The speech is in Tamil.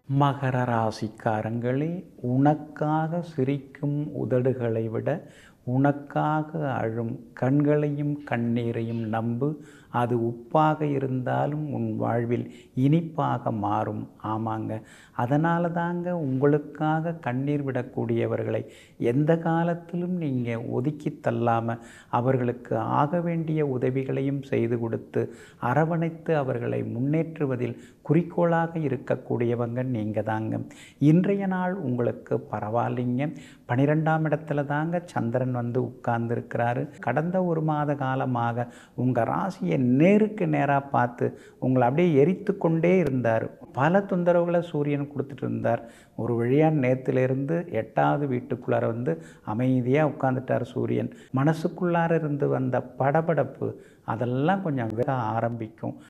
மகர ராசிக்காரங்களே உனக்காக சிரிக்கும் உதடுகளை விட உனக்காக அழும் கண்களையும் கண்ணீரையும் நம்பு அது உப்பாக இருந்தாலும் உன் வாழ்வில் இனிப்பாக மாறும் ஆமாங்க அதனால தாங்க உங்களுக்காக கண்ணீர் விடக்கூடியவர்களை எந்த காலத்திலும் நீங்கள் ஒதுக்கி தள்ளாமல் அவர்களுக்கு ஆக வேண்டிய உதவிகளையும் செய்து கொடுத்து அரவணைத்து அவர்களை முன்னேற்றுவதில் குறிக்கோளாக இருக்கக்கூடியவங்க நீங்கள் தாங்க இன்றைய நாள் உங்களுக்கு பரவாயில்லைங்க பனிரெண்டாம் இடத்துல தாங்க சந்திரன் வந்து உட்கார்ந்துருக்கிறாரு கடந்த ஒரு மாத காலமாக உங்கள் ராசியை நேருக்கு நேராக பார்த்து உங்களை அப்படியே எரித்து கொண்டே இருந்தார் பல தொந்தரவுகளை சூரியன் கொடுத்துட்டு இருந்தார் ஒரு வழியாக நேற்றுலேருந்து எட்டாவது வீட்டுக்குள்ளார வந்து அமைதியாக உட்காந்துட்டார் சூரியன் மனசுக்குள்ளார இருந்து வந்த படபடப்பு அதெல்லாம் கொஞ்சம் விட ஆரம்பிக்கும்